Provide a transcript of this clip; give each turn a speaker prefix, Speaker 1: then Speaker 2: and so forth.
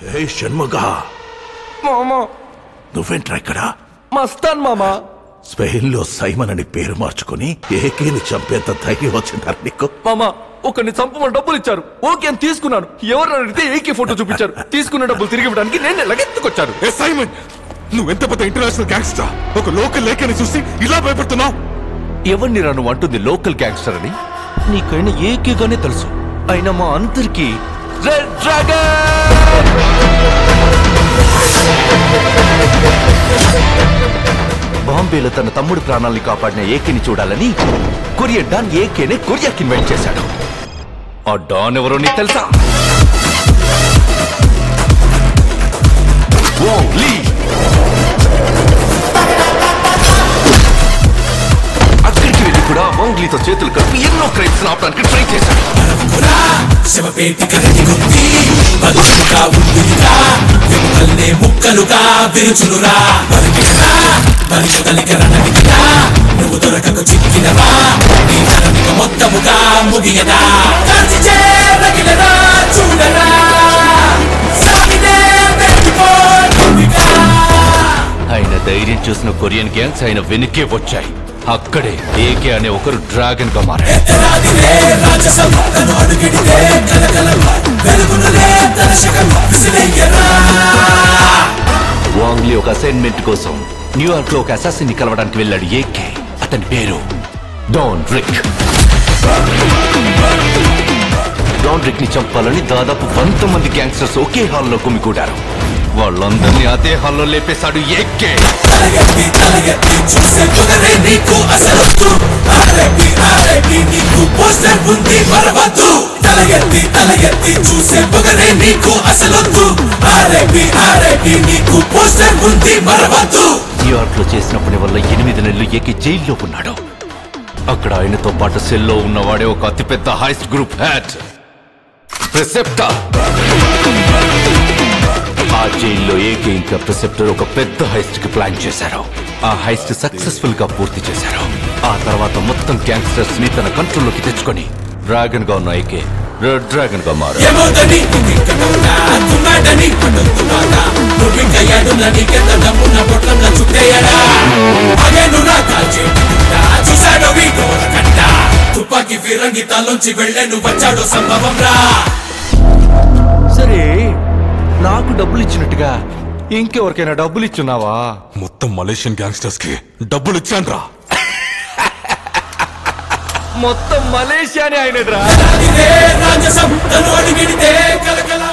Speaker 1: ఏ షణ్ముగా
Speaker 2: మామా
Speaker 1: నువ్వేంట్రా ఇక్కడ
Speaker 2: మస్తాన్ మామా
Speaker 1: స్పెయిన్ లో సైమన్ అని పేరు మార్చుకుని ఏకేని చంపేంత ధైర్యం వచ్చిందా నీకు
Speaker 2: మామా ఒకరిని చంపమని డబ్బులు ఇచ్చారు ఓకే అని తీసుకున్నాను ఎవరు అడిగితే ఏకే ఫోటో చూపించారు తీసుకున్న డబ్బులు తిరిగి ఇవ్వడానికి నేను లగెత్తుకొచ్చాను
Speaker 3: ఏ సైమన్ నువ్వెంత పెద్ద ఇంటర్నేషనల్ గ్యాంగ్స్టర్ ఒక లోకల్ లేఖని చూసి ఇలా భయపడుతున్నావు
Speaker 2: ఎవరిని నువ్వు అంటుంది లోకల్ గ్యాంగ్స్టర్ అని నీకైనా ఏకేగానే తెలుసు అయినా మా అందరికి రెడ్ డ్రాగన్ బాంబేలో తన తమ్ముడు ప్రాణాల్ని కాపాడిన ఏకేని చూడాలని కొరియన్ డాన్ ఏకేనే కొరియాకి ఇన్వైట్ చేశాడు ఆ డాన్ ఎవరో నీకు తెలుసా ఓ లీ అక్కడికి వెళ్ళి కూడా వాంగ్లీతో చేతులు కలిపి ఎన్నో క్రైమ్స్ ఆపడానికి ట్రై చేశాడు
Speaker 4: శవపేటి కరటి గుత్తి పదులుగా ఉందిగా వెనుకల్నే ముక్కలుగా విరుచునురా బలిపిస్తా బలి మొదలిక రణవిధిగా నువ్వు దొరకకు చిక్కినవా నీ రణమిక మొత్తముగా ముగియదా కాల్చి చేరగిలరా చూడరా సాగినే వెతుకో నువ్విగా
Speaker 2: ఆయన ధైర్యం చూసిన కొరియన్ గ్యాంగ్స్ ఆయన వెనుకే వచ్చాయి అక్కడే ఏకే అనే ఒకరు డ్రాగన్ గా మారాడు
Speaker 4: ఎత్తరాదిలే రాజసం తను అడుగిడితే కలకలం వెలుగునులే తన శకం విసిలెయ్యరా
Speaker 2: వాంగ్లీ ఒక అసైన్మెంట్ కోసం న్యూయార్క్ లో ఒక అసాసిన్ ని కలవడానికి వెళ్ళాడు ఏకే అతని పేరు డాన్ రిక్ డాన్ రిక్ ని చంపాలని దాదాపు వంద మంది గ్యాంగ్స్టర్స్ ఒకే హాల్లో గుమికూడారు వాళ్ళందరినీ అదే హాల్లో లేపేశాడు ఏకే
Speaker 4: తలగెత్తి తలగెత్తి చూసే పొగరే నీకు అసలొద్దు ఆర్ఐపి ఆర్ఐపి నీకు పోస్టర్ ఉంది మరవద్దు తలగెత్తి తలగెత్తి చూసే పొగరే నీకు అసలొద్దు ఆర్ఐపి ఆర్ఐపి నీకు పోస్టర్ ఉంది మరవద్దు
Speaker 2: న్యూయార్క్ లో చేసిన పని వల్ల ఎనిమిది నెలలు ఏకి జైల్లో ఉన్నాడు అక్కడ ఆయనతో పాటు సెల్లో ఉన్నవాడే ఒక అతిపెద్ద హైస్ట్ గ్రూప్ హ్యాట్ ప్రిసెప్టర్ ఆ జైల్లో ఏకే ఇంకా ప్రిసెప్టర్ ఒక పెద్ద హైస్ట్ కి ప్లాన్ చేశారు ఆ హైస్ట్ సక్సెస్ఫుల్ గా పూర్తి చేశారు ఆ తర్వాత మొత్తం గ్యాంగ్స్టర్స్ ని తన కంట్రోల్లోకి తెచ్చుకొని డ్రాగన్ గా ఉన్న ఏకే రెడ్ డ్రాగన్ గా మారు
Speaker 4: ఏమవుతుంది ఇంకటవునా తున్నాడని పండుతున్నాడా నువ్వింక ఏడున్న నీకెంత డబ్బున్న పొట్లంలో చుట్టేయడా అగేను నా కాల్చేట్టుకుంటా చూశాడు వీడోర కట్ట తుపాకీ ఫిరంగి తలోంచి వెళ్ళేను వచ్చాడు సంభవం రా
Speaker 2: సరే నాకు డబ్బులు ఇచ్చినట్టుగా ఇంకెవరికైనా డబ్బులు ఇచ్చున్నావా
Speaker 3: మొత్తం మలేషియన్ గ్యాంగ్స్టర్స్ కి డబ్బులు ఇచ్చాన్రా
Speaker 2: మొత్తం మలేషియానే అయినదిరా
Speaker 4: ఇదే రాజసం తను అడిగిడితే కలకల